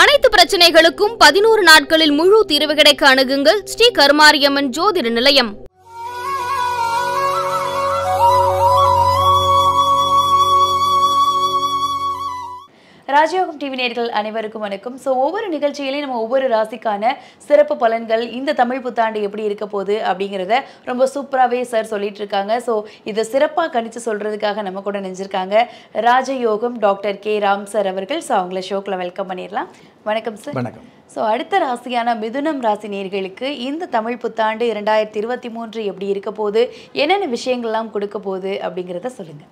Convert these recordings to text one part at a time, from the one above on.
அனைத்து பிரச்சனைகளுக்கும் பதினோரு நாட்களில் முழு தீர்வு கிடைக்க அணுகுங்கள் ஸ்ரீ கருமாரியம்மன் ஜோதிட நிலையம் ராஜயோகம் டிவி நேர்கள் அனைவருக்கும் வணக்கம் ஸோ ஒவ்வொரு நிகழ்ச்சியிலையும் நம்ம ஒவ்வொரு ராசிக்கான சிறப்பு பலன்கள் இந்த தமிழ் புத்தாண்டு எப்படி இருக்க போகுது அப்படிங்கிறத ரொம்ப சூப்பராகவே சார் சொல்லிட்டு இருக்காங்க ஸோ இதை சிறப்பாக கணிச்சு சொல்றதுக்காக நம்ம கூட நினைச்சிருக்காங்க ராஜயோகம் டாக்டர் கே ராம் சார் அவர்கள் ஸோ அவங்கள ஷோக்கில் வெல்கம் பண்ணிடலாம் வணக்கம் சார் வணக்கம் ஸோ அடுத்த ராசியான மிதுனம் ராசி நேர்களுக்கு இந்த தமிழ் புத்தாண்டு இரண்டாயிரத்தி இருபத்தி மூன்று எப்படி இருக்க போகுது என்னென்ன விஷயங்கள்லாம் கொடுக்க போகுது அப்படிங்கிறத சொல்லுங்க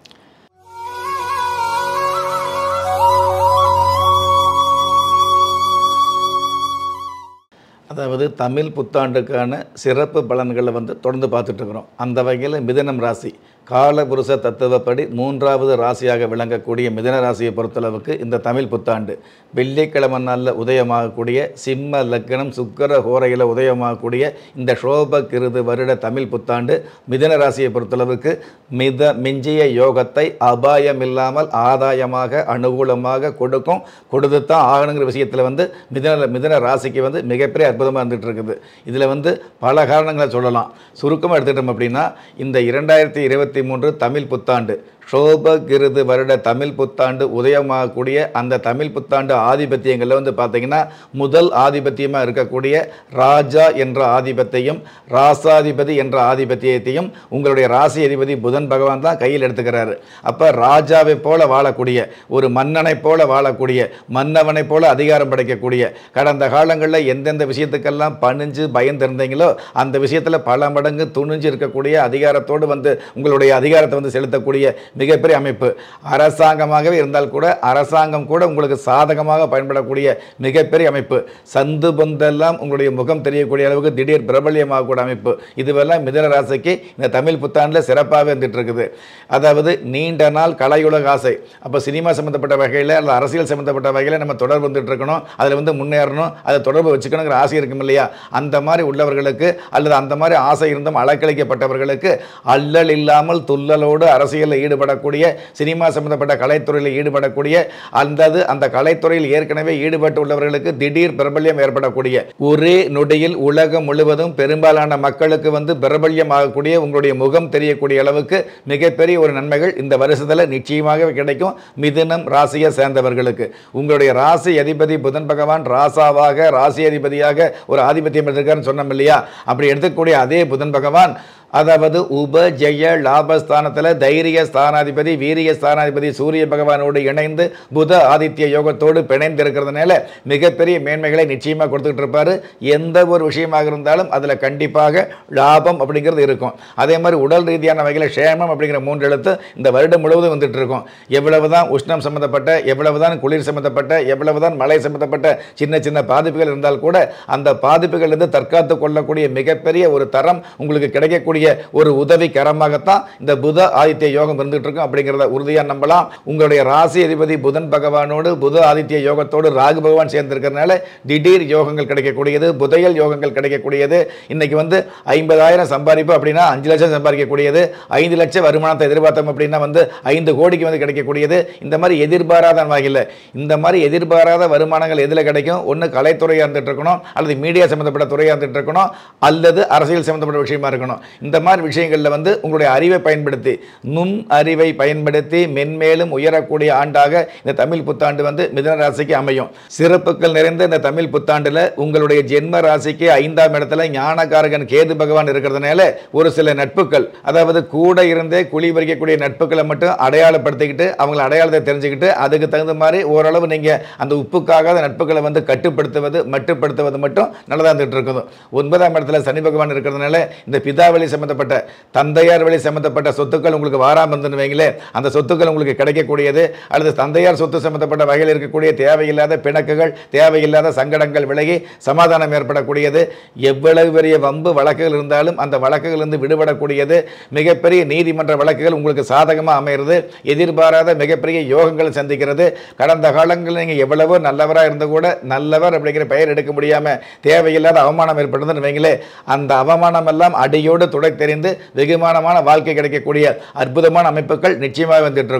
அதாவது தமிழ் புத்தாண்டுக்கான சிறப்பு பலன்களை வந்து தொடர்ந்து பார்த்துட்டு இருக்கிறோம் அந்த வகையில் மிதனம் ராசி காலபுருஷ தத்துவப்படி மூன்றாவது ராசியாக விளங்கக்கூடிய மிதன ராசியை பொறுத்தளவுக்கு இந்த தமிழ் புத்தாண்டு வெள்ளிக்கிழமை நாளில் உதயமாகக்கூடிய சிம்ம லக்னம் சுக்கர ஹோரையில் உதயமாகக்கூடிய இந்த சோப கிருது வருட தமிழ் புத்தாண்டு மிதன ராசியை பொறுத்தளவுக்கு மித மிஞ்சிய யோகத்தை அபாயம் இல்லாமல் ஆதாயமாக அனுகூலமாக கொடுக்கும் கொடுத்து தான் ஆகணுங்கிற விஷயத்தில் வந்து மிதன மிதன ராசிக்கு வந்து மிகப்பெரிய அற்புதமாக இருந்துகிட்டு இருக்குது இதில் வந்து பல காரணங்களை சொல்லலாம் சுருக்கமாக எடுத்துக்கிட்டோம் அப்படின்னா இந்த இரண்டாயிரத்தி இருபத்தி மூன்று தமிழ் புத்தாண்டு சோபகிருது வருட தமிழ் புத்தாண்டு உதயமாகக்கூடிய அந்த தமிழ் புத்தாண்டு ஆதிபத்தியங்களில் வந்து பார்த்திங்கன்னா முதல் ஆதிபத்தியமாக இருக்கக்கூடிய ராஜா என்ற ஆதிபத்தியம் ராசாதிபதி என்ற ஆதிபத்தியத்தையும் உங்களுடைய ராசி அதிபதி புதன் பகவான் தான் கையில் எடுத்துக்கிறாரு அப்போ ராஜாவை போல வாழக்கூடிய ஒரு மன்னனைப் போல வாழக்கூடிய மன்னவனைப் போல அதிகாரம் படைக்கக்கூடிய கடந்த காலங்களில் எந்தெந்த விஷயத்துக்கெல்லாம் பணிஞ்சு பயந்திருந்தீங்களோ அந்த விஷயத்தில் பல மடங்கு துணிஞ்சு இருக்கக்கூடிய அதிகாரத்தோடு வந்து உங்களுடைய அதிகாரத்தை வந்து செலுத்தக்கூடிய மிகப்பெரிய அமைப்பு அரசாங்கமாகவே இருந்தால் கூட அரசாங்கம் கூட உங்களுக்கு சாதகமாக பயன்படக்கூடிய மிகப்பெரிய அமைப்பு சந்து பொந்தெல்லாம் உங்களுடைய முகம் தெரியக்கூடிய அளவுக்கு திடீர் பிரபல்யமாகக்கூடிய அமைப்பு இதுவெல்லாம் மிதன ராசிக்கு இந்த தமிழ் புத்தாண்டில் சிறப்பாகவே வந்துட்டு இருக்குது அதாவது நீண்ட நாள் கலையுலக ஆசை அப்போ சினிமா சம்மந்தப்பட்ட வகையில் அல்லது அரசியல் சம்மந்தப்பட்ட வகையில் நம்ம தொடர்பு வந்துட்டு இருக்கணும் அதில் வந்து முன்னேறணும் அதை தொடர்பு வச்சுக்கணுங்கிற ஆசை இருக்கும் இல்லையா அந்த மாதிரி உள்ளவர்களுக்கு அல்லது அந்த மாதிரி ஆசை இருந்தும் அலக்களிக்கப்பட்டவர்களுக்கு அல்லல் இல்லாமல் துள்ளலோடு அரசியலில் ஈடுபடக்கூடிய சினிமா சம்பந்தப்பட்ட கலைத்துறையில் ஈடுபடக்கூடிய அந்தது அந்த கலைத்துறையில் ஏற்கனவே ஈடுபட்டு உள்ளவர்களுக்கு திடீர் பிரபல்யம் ஏற்படக்கூடிய ஒரே நொடியில் உலகம் முழுவதும் பெரும்பாலான மக்களுக்கு வந்து பிரபல்யம் ஆகக்கூடிய உங்களுடைய முகம் தெரியக்கூடிய அளவுக்கு மிகப்பெரிய ஒரு நன்மைகள் இந்த வருஷத்தில் நிச்சயமாக கிடைக்கும் மிதுனம் ராசியை சேர்ந்தவர்களுக்கு உங்களுடைய ராசி அதிபதி புதன் பகவான் ராசாவாக ராசி அதிபதியாக ஒரு ஆதிபத்தியம் எடுத்திருக்காருன்னு சொன்னோம் இல்லையா அப்படி எடுத்துக்கூடிய அதே புதன் பகவான் அதாவது உப ஜெய லாபஸ்தானத்தில் தைரிய ஸ்தானாதிபதி வீரிய ஸ்தானாதிபதி சூரிய பகவானோடு இணைந்து புத ஆதித்ய யோகத்தோடு பிணைந்து இருக்கிறதுனால மிகப்பெரிய மேன்மைகளை நிச்சயமாக கொடுத்துக்கிட்டு இருப்பாரு எந்த ஒரு விஷயமாக இருந்தாலும் அதில் கண்டிப்பாக லாபம் அப்படிங்கிறது இருக்கும் அதே மாதிரி உடல் ரீதியான வகையில் க்ஷேமம் அப்படிங்கிற மூன்று எழுத்து இந்த வருடம் முழுவதும் வந்துட்டு இருக்கும் எவ்வளவுதான் உஷ்ணம் சம்மந்தப்பட்ட எவ்வளவுதான் குளிர் சம்மந்தப்பட்ட எவ்வளவுதான் மழை சம்மந்தப்பட்ட சின்ன சின்ன பாதிப்புகள் இருந்தால் கூட அந்த பாதிப்புகளிலிருந்து தற்காத்து கொள்ளக்கூடிய மிகப்பெரிய ஒரு தரம் உங்களுக்கு கிடைக்கக்கூடிய ஒரு உதவி கரமாகத்தான் இந்த புத ஆதித்ய யோகம் இருந்துட்டு இருக்கும் அப்படிங்கிறத உறுதியாக நம்பலாம் உங்களுடைய ராசி அதிபதி புதன் பகவானோடு புத ஆதித்ய யோகத்தோடு ராகு பகவான் சேர்ந்திருக்கிறதுனால திடீர் யோகங்கள் கிடைக்கக்கூடியது புதையல் யோகங்கள் கிடைக்கக்கூடியது இன்னைக்கு வந்து ஐம்பதாயிரம் சம்பாதிப்பு அப்படின்னா அஞ்சு லட்சம் சம்பாதிக்கக்கூடியது ஐந்து லட்சம் வருமானத்தை எதிர்பார்த்தோம் அப்படின்னா வந்து ஐந்து கோடிக்கு வந்து கிடைக்கக்கூடியது இந்த மாதிரி எதிர்பாராத வகையில் இந்த மாதிரி எதிர்பாராத வருமானங்கள் எதில் கிடைக்கும் ஒன்று கலைத்துறையாக இருந்துட்டு இருக்கணும் அல்லது மீடியா சம்மந்தப்பட்ட துறையாக இருந்துட்டு இருக்கணும் அல்லது அரசியல் சம்மந்தப்பட்ட விஷயமா இருக்கணும் இந்த மாதிரி விஷயங்களில் வந்து உங்களுடைய அறிவை பயன்படுத்தி நுண் அறிவை பயன்படுத்தி மென்மேலும் உயரக்கூடிய ஆண்டாக இந்த தமிழ் புத்தாண்டு வந்து மிதன ராசிக்கு அமையும் சிறப்புகள் நிறைந்த இந்த தமிழ் புத்தாண்டில் உங்களுடைய ஜென்ம ராசிக்கு ஐந்தாம் இடத்துல ஞானகாரகன் கேது பகவான் இருக்கிறதுனால ஒரு சில நட்புகள் அதாவது கூட இருந்தே குழி பறிக்கக்கூடிய நட்புகளை மட்டும் அடையாளப்படுத்திக்கிட்டு அவங்கள அடையாளத்தை தெரிஞ்சுக்கிட்டு அதுக்கு தகுந்த மாதிரி ஓரளவு நீங்கள் அந்த உப்புக்காகாத நட்புகளை வந்து கட்டுப்படுத்துவது மட்டுப்படுத்துவது மட்டும் நல்லதாக இருந்துட்டு இருக்குது ஒன்பதாம் இடத்துல சனி பகவான் இருக்கிறதுனால இந்த பிதாவளி சம்மந்தப்பட்ட தந்தையார் வழி சம்மந்தப்பட்ட சொத்துக்கள் உங்களுக்கு வாராமல் இருந்துன்னு வைங்களேன் அந்த சொத்துக்கள் உங்களுக்கு கிடைக்கக்கூடியது அல்லது தந்தையார் சொத்து சம்மந்தப்பட்ட வகையில் இருக்கக்கூடிய தேவையில்லாத பிணக்குகள் தேவையில்லாத சங்கடங்கள் விலகி சமாதானம் ஏற்படக்கூடியது எவ்வளவு பெரிய வம்பு வழக்குகள் இருந்தாலும் அந்த வழக்குகளிலிருந்து விடுபடக்கூடியது மிகப்பெரிய நீதிமன்ற வழக்குகள் உங்களுக்கு சாதகமாக அமைகிறது எதிர்பாராத மிகப்பெரிய யோகங்கள் சந்திக்கிறது கடந்த காலங்களில் நீங்கள் எவ்வளவோ நல்லவராக இருந்து கூட நல்லவர் அப்படிங்கிற பெயர் எடுக்க முடியாமல் தேவையில்லாத அவமானம் ஏற்பட்டதுன்னு வைங்களே அந்த அவமானம் எல்லாம் அடியோடு துடை தெரிந்து வெகுமானமான வாழ்க்கை கிடைக்கக்கூடிய அற்புதமான அமைப்புகள் நிச்சயமாக வந்துட்டு இருக்கும்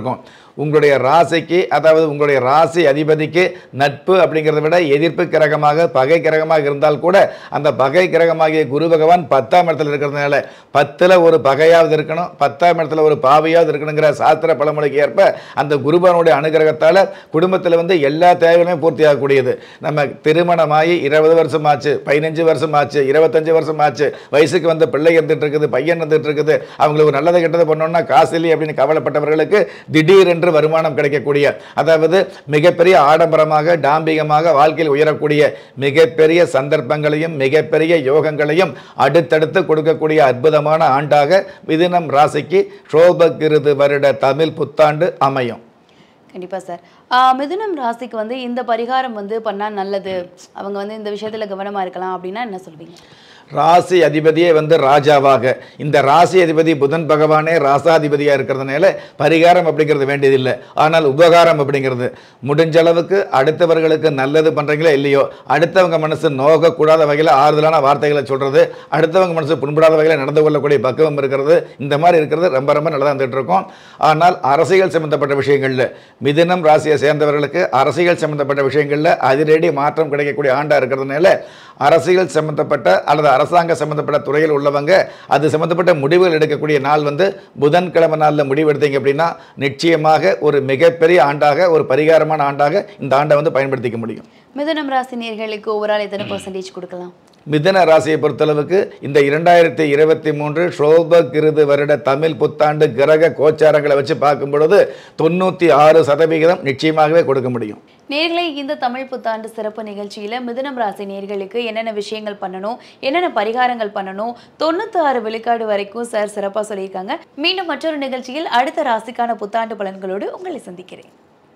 உங்களுடைய ராசிக்கு அதாவது உங்களுடைய ராசி அதிபதிக்கு நட்பு அப்படிங்கிறத விட எதிர்ப்பு கிரகமாக பகை கிரகமாக இருந்தால் கூட அந்த பகை கிரகமாகிய குரு பகவான் பத்தாம் இடத்துல இருக்கிறதுனால பத்தில் ஒரு பகையாவது இருக்கணும் பத்தாம் இடத்துல ஒரு பாவையாவது இருக்கணுங்கிற சாஸ்திர பழமொழிக்கு ஏற்ப அந்த குருபவனுடைய அனுகிரகத்தால் குடும்பத்தில் வந்து எல்லா தேவைகளுமே பூர்த்தி ஆகக்கூடியது நம்ம திருமணமாகி இருபது வருஷம் ஆச்சு பதினஞ்சு வருஷம் ஆச்சு இருபத்தஞ்சு வருஷம் ஆச்சு வயசுக்கு வந்து பிள்ளை இருந்துட்டு இருக்குது பையன் இருந்துட்டு இருக்குது அவங்களுக்கு ஒரு நல்லது கெட்டது பண்ணோம்னா காசு இல்லை அப்படின்னு கவலைப்பட்டவர்களுக்கு திடீரென்று வருமானம் கிடைக்கக்கூடிய அதாவது மிகப்பெரிய ஆடம்பரமாக டாம்பிகமாக வாழ்க்கையில் உயரக்கூடிய மிகப்பெரிய சந்தர்ப்பங்களையும் மிகப்பெரிய யோகங்களையும் அடுத்தடுத்து கொடுக்கக்கூடிய அற்புதமான ஆண்டாக மிதுனம் ராசிக்கு சோபகிருது வருட தமிழ் புத்தாண்டு அமையும் கண்டிப்பா சார் ஆஹ் மிதுனம் ராசிக்கு வந்து இந்த பரிகாரம் வந்து பண்ணா நல்லது அவங்க வந்து இந்த விஷயத்துல கவனமா இருக்கலாம் அப்படின்னா என்ன சொல்வீங்க ராசி அதிபதியே வந்து ராஜாவாக இந்த ராசி அதிபதி புதன் பகவானே ராசாதிபதியாக இருக்கிறதுனால பரிகாரம் அப்படிங்கிறது வேண்டியதில்லை ஆனால் உபகாரம் அப்படிங்கிறது முடிஞ்ச அளவுக்கு அடுத்தவர்களுக்கு நல்லது பண்ணுறீங்களோ இல்லையோ அடுத்தவங்க மனசு நோகக்கூடாத வகையில் ஆறுதலான வார்த்தைகளை சொல்கிறது அடுத்தவங்க மனசு புண்படாத வகையில் நடந்து கொள்ளக்கூடிய பக்குவம் இருக்கிறது இந்த மாதிரி இருக்கிறது ரொம்ப ரொம்ப நல்லதாக இருந்துகிட்டு இருக்கும் ஆனால் அரசியல் சம்பந்தப்பட்ட விஷயங்களில் மிதுனம் ராசியை சேர்ந்தவர்களுக்கு அரசியல் சம்பந்தப்பட்ட விஷயங்களில் அதிரடி மாற்றம் கிடைக்கக்கூடிய ஆண்டாக இருக்கிறதுனால அரசியல் சம்பந்தப்பட்ட அல்லது அரசாங்க சம்பந்தப்பட்ட துறையில் உள்ளவங்க அது சம்பந்தப்பட்ட முடிவுகள் எடுக்கக்கூடிய நாள் வந்து புதன்கிழமை நாளில் முடிவு எடுத்தீங்க அப்படின்னா நிச்சயமாக ஒரு மிகப்பெரிய ஆண்டாக ஒரு பரிகாரமான ஆண்டாக இந்த ஆண்டை வந்து பயன்படுத்திக்க முடியும் மிதுனம் ராசி நேர்களுக்கு ஓவரால் எத்தனை பர்சன்டேஜ் கொடுக்கலாம் மிதுன ராசியை பொறுத்தளவுக்கு இந்த இரண்டாயிரத்தி இருபத்தி மூன்று சோப கிருது வருட தமிழ் புத்தாண்டு கிரக கோச்சாரங்களை வச்சு பார்க்கும் பொழுது தொண்ணூற்றி ஆறு சதவிகிதம் நிச்சயமாகவே கொடுக்க முடியும் நேர்களே இந்த தமிழ் புத்தாண்டு சிறப்பு நிகழ்ச்சியில மிதுனம் ராசி நேர்களுக்கு என்னென்ன விஷயங்கள் பண்ணணும் என்னென்ன பரிகாரங்கள் பண்ணணும் தொண்ணூத்தி ஆறு விழுக்காடு வரைக்கும் சார் சிறப்பா சொல்லியிருக்காங்க மீண்டும் மற்றொரு நிகழ்ச்சியில் அடுத்த ராசிக்கான புத்தாண்டு பலன்களோடு உங்களை சந்திக்கிறேன்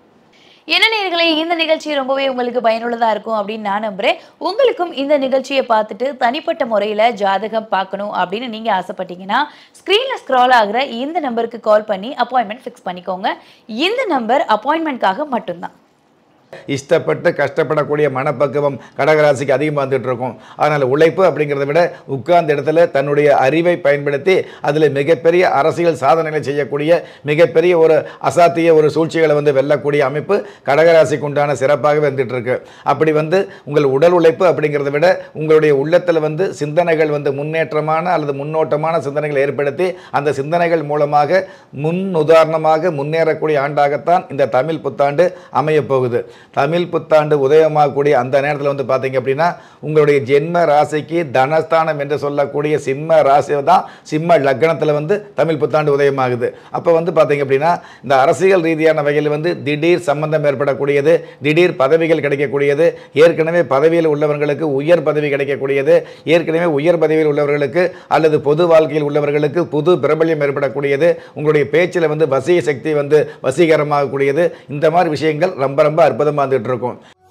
என்ன நேர்களே இந்த நிகழ்ச்சி ரொம்பவே உங்களுக்கு பயனுள்ளதா இருக்கும் அப்படின்னு நான் நம்புறேன் உங்களுக்கும் இந்த நிகழ்ச்சியை பார்த்துட்டு தனிப்பட்ட முறையில் ஜாதகம் பார்க்கணும் அப்படின்னு நீங்க ஆசைப்பட்டீங்கன்னா ஸ்க்ரீனில் ஸ்க்ரால் ஆகுற இந்த நம்பருக்கு கால் பண்ணி அப்பாயின்மெண்ட் ஃபிக்ஸ் பண்ணிக்கோங்க இந்த நம்பர் அப்பாயின்மெண்ட்காக மட்டும்தான் இஷ்டப்பட்டு கஷ்டப்படக்கூடிய மனப்பக்குவம் கடகராசிக்கு அதிகமாக வந்துட்டு இருக்கும் அதனால் உழைப்பு அப்படிங்கிறத விட உட்கார்ந்த இடத்துல தன்னுடைய அறிவை பயன்படுத்தி அதில் மிகப்பெரிய அரசியல் சாதனைகளை செய்யக்கூடிய மிகப்பெரிய ஒரு அசாத்திய ஒரு சூழ்ச்சிகளை வந்து வெல்லக்கூடிய அமைப்பு கடகராசிக்கு உண்டான சிறப்பாகவே வந்துட்டு இருக்கு அப்படி வந்து உங்கள் உடல் உழைப்பு அப்படிங்கிறத விட உங்களுடைய உள்ளத்தில் வந்து சிந்தனைகள் வந்து முன்னேற்றமான அல்லது முன்னோட்டமான சிந்தனைகளை ஏற்படுத்தி அந்த சிந்தனைகள் மூலமாக முன் உதாரணமாக முன்னேறக்கூடிய ஆண்டாகத்தான் இந்த தமிழ் புத்தாண்டு அமையப் போகுது தமிழ் புத்தாண்டு உதயமாகக்கூடிய அந்த நேரத்தில் வந்து பார்த்தீங்க அப்படின்னா உங்களுடைய ஜென்ம ராசிக்கு தனஸ்தானம் என்று சொல்லக்கூடிய சிம்ம ராசி தான் சிம்ம லக்னத்தில் வந்து தமிழ் புத்தாண்டு உதயமாகுது அப்போ வந்து பார்த்தீங்க அப்படின்னா இந்த அரசியல் ரீதியான வகையில் வந்து திடீர் சம்பந்தம் ஏற்படக்கூடியது திடீர் பதவிகள் கிடைக்கக்கூடியது ஏற்கனவே பதவியில் உள்ளவர்களுக்கு உயர் பதவி கிடைக்கக்கூடியது ஏற்கனவே உயர் பதவியில் உள்ளவர்களுக்கு அல்லது பொது வாழ்க்கையில் உள்ளவர்களுக்கு புது பிரபல்யம் ஏற்படக்கூடியது உங்களுடைய பேச்சில் வந்து வசிய சக்தி வந்து வசீகரமாகக்கூடியது இந்த மாதிரி விஷயங்கள் ரொம்ப ரொம்ப அற்புதமாக வந்துட்டு இருக்கும்